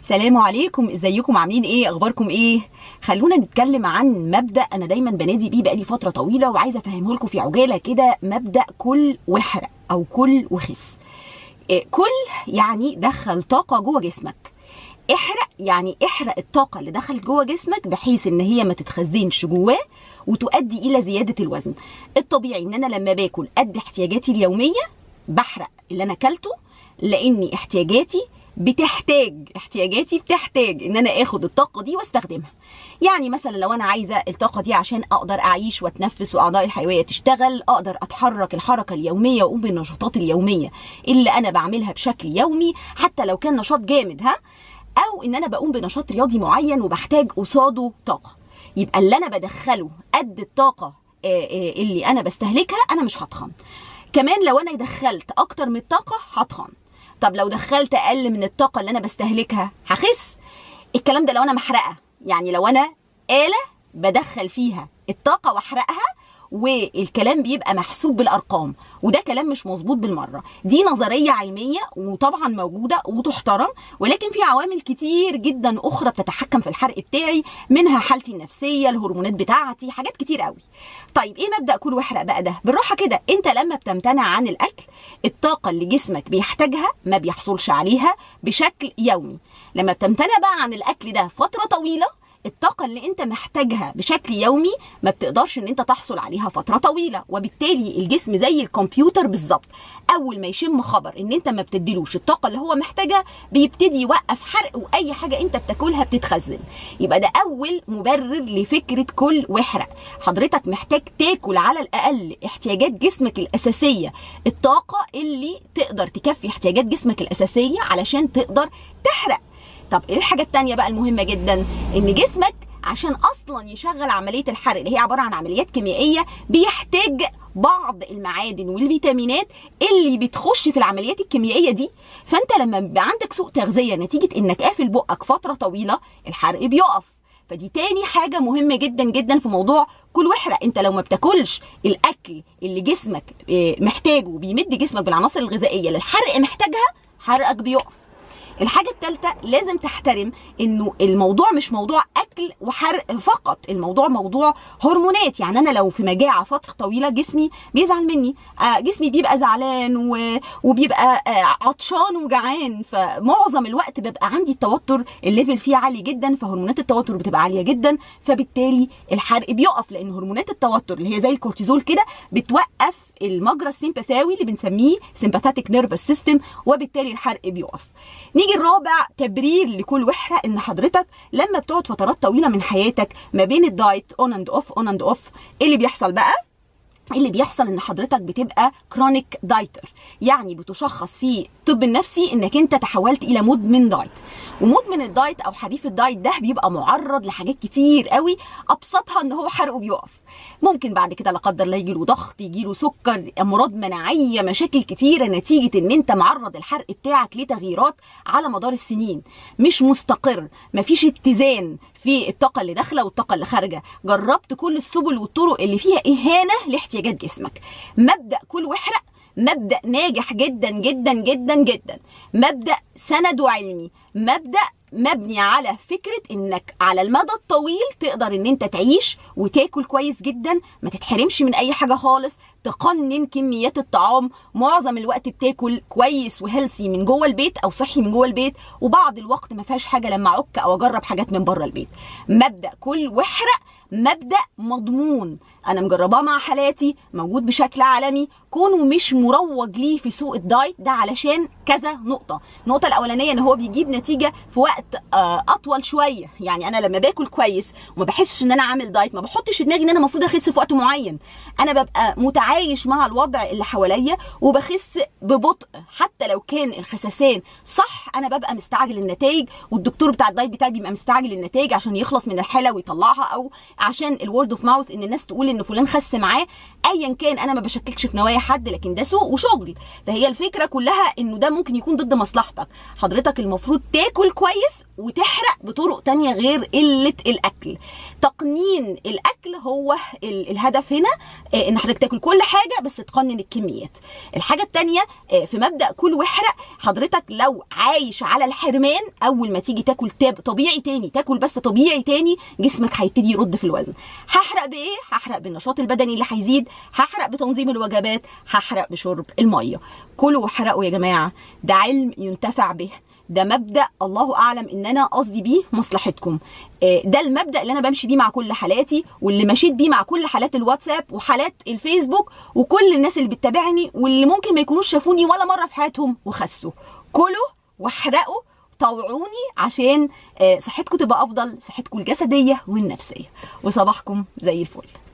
سلام عليكم ازيكم عاملين ايه اخباركم ايه خلونا نتكلم عن مبدا انا دايما بنادي بيه بقالي فتره طويله وعايزه افهمه لكم في عجاله كده مبدا كل واحرق او كل وخس إيه كل يعني دخل طاقه جوه جسمك احرق يعني احرق الطاقة اللي دخلت جوه جسمك بحيث ان هي ما تتخزنش جواه وتؤدي الى زيادة الوزن الطبيعي ان انا لما باكل قد احتياجاتي اليومية بحرق اللي انا اكلته لاني احتياجاتي بتحتاج احتياجاتي بتحتاج ان انا اخد الطاقه دي واستخدمها يعني مثلا لو انا عايزه الطاقه دي عشان اقدر اعيش واتنفس واعضائي الحيويه تشتغل اقدر اتحرك الحركه اليوميه واقوم بالنشاطات اليوميه اللي انا بعملها بشكل يومي حتى لو كان نشاط جامد ها او ان انا بقوم بنشاط رياضي معين وبحتاج قصاده طاقه يبقى اللي انا بدخله قد الطاقه اللي انا بستهلكها انا مش هتخن كمان لو انا دخلت اكتر من الطاقه هتخن طب لو دخلت اقل من الطاقه اللي انا بستهلكها هخس الكلام ده لو انا محرقه يعني لو انا آلة بدخل فيها الطاقة واحرقها والكلام بيبقى محسوب بالارقام وده كلام مش مظبوط بالمره دي نظريه علميه وطبعا موجوده وتحترم ولكن في عوامل كتير جدا اخرى بتتحكم في الحرق بتاعي منها حالتي النفسيه الهرمونات بتاعتي حاجات كتير قوي طيب ايه مبدا كل واحرق بقى ده بالراحه كده انت لما بتمتنع عن الاكل الطاقه اللي جسمك بيحتاجها ما بيحصلش عليها بشكل يومي لما بتمتنع بقى عن الاكل ده فتره طويله الطاقة اللي انت محتاجها بشكل يومي ما بتقدرش ان انت تحصل عليها فترة طويلة وبالتالي الجسم زي الكمبيوتر بالظبط اول ما يشم خبر ان انت ما بتديلوش الطاقة اللي هو محتاجها بيبتدي يوقف حرق واي حاجة انت بتاكلها بتتخزن يبقى ده اول مبرر لفكرة كل واحرق حضرتك محتاج تاكل على الاقل احتياجات جسمك الاساسية الطاقة اللي تقدر تكفي احتياجات جسمك الاساسية علشان تقدر تحرق طب ايه الحاجه التانية بقى المهمه جدا ان جسمك عشان اصلا يشغل عمليه الحرق اللي هي عباره عن عمليات كيميائيه بيحتاج بعض المعادن والفيتامينات اللي بتخش في العمليات الكيميائيه دي فانت لما بيبقى عندك سوء تغذيه نتيجه انك قافل بقك فتره طويله الحرق بيقف فدي تاني حاجة مهمة جدا جدا في موضوع كل واحرق انت لو ما بتاكلش الاكل اللي جسمك محتاجه بيمد جسمك بالعناصر الغذائية اللي الحرق محتاجها حرقك بيقف الحاجه الثالثه لازم تحترم انه الموضوع مش موضوع اكل وحرق فقط الموضوع موضوع هرمونات يعني انا لو في مجاعه فتره طويله جسمي بيزعل مني آه جسمي بيبقى زعلان و... وبيبقى آه عطشان وجعان فمعظم الوقت بيبقى عندي التوتر الليفل فيه عالي جدا فهرمونات التوتر بتبقى عاليه جدا فبالتالي الحرق بيقف لان هرمونات التوتر اللي هي زي الكورتيزول كده بتوقف المجرى السيمباثاوي اللي بنسميه سيمباثيك نيرفس سيستم وبالتالي الحرق بيقف نيجي الرابع تبرير لكل وحده ان حضرتك لما بتقعد فترات طويله من حياتك ما بين الدايت اون اند اوف اون اند اوف ايه اللي بيحصل بقى اللي بيحصل ان حضرتك بتبقى كرونيك دايتر يعني بتشخص في الطب النفسي انك انت تحولت الى مدمن دايت ومدمن الدايت او حريف الدايت ده بيبقى معرض لحاجات كتير قوي ابسطها ان هو حرقه بيقف ممكن بعد كده لا قدر الله يجيله ضغط يجيله سكر امراض مناعيه مشاكل كتيره نتيجه ان انت معرض الحرق بتاعك لتغييرات على مدار السنين مش مستقر مفيش اتزان في الطاقه اللي داخله والطاقه اللي خارجه جربت كل السبل والطرق اللي فيها اهانه لاحتياجات جسمك مبدا كل واحرق مبدا ناجح جدا جدا جدا جدا مبدا سنده علمي مبدا مبني على فكره انك على المدى الطويل تقدر ان انت تعيش وتاكل كويس جدا ما تتحرمش من اي حاجه خالص تقنن كميات الطعام معظم الوقت بتاكل كويس وهيلثي من جوه البيت او صحي من جوه البيت وبعض الوقت ما فيهاش حاجه لما اعك او اجرب حاجات من بره البيت مبدا كل واحرق مبدا مضمون انا مجرباه مع حالاتي موجود بشكل عالمي كونه مش مروج ليه في سوق الدايت ده علشان كذا نقطه النقطه الاولانيه ان هو بيجيب نتيجه في وقت اطول شويه يعني انا لما باكل كويس وما بحسش ان انا عامل دايت ما بحطش في دماغي ان انا المفروض اخس في وقت معين انا ببقى متعايش مع الوضع اللي حواليا وبخس ببطء حتى لو كان الخسسان صح انا ببقى مستعجل النتائج والدكتور بتاع الدايت بتاعي بيبقى مستعجل النتائج عشان يخلص من الحاله ويطلعها او عشان الورد اوف ماوث ان الناس تقول ان فلان خس معاه ايا كان انا ما بشككش في نوايا حد لكن ده سوق وشغل فهي الفكره كلها انه ده ممكن يكون ضد مصلحتك حضرتك المفروض تاكل كويس وتحرق بطرق تانية غير قله الاكل تقنين الاكل هو ال- الهدف هنا آه، ان حضرتك تاكل كل حاجه بس تقنن الكميات الحاجه التانية آه، في مبدا كل واحرق حضرتك لو عايش على الحرمان اول ما تيجي تاكل تاب طبيعي تاني تاكل بس طبيعي تاني جسمك هيبتدي يرد في الوزن هحرق بايه هحرق بالنشاط البدني اللي هيزيد هحرق بتنظيم الوجبات هحرق بشرب الميه كلوا واحرقوا يا جماعه ده علم ينتفع به ده مبدا الله اعلم ان انا قصدي بيه مصلحتكم آه، ده المبدا اللي انا بمشي بيه مع كل حالاتي واللي مشيت بيه مع كل حالات الواتساب وحالات الفيسبوك وكل الناس اللي بتتابعني واللي ممكن ما يكونوش شافوني ولا مره في حياتهم وخسوا كلوا واحرقوا طوعوني عشان آه، صحتكم تبقى افضل صحتكم الجسديه والنفسيه وصباحكم زي الفل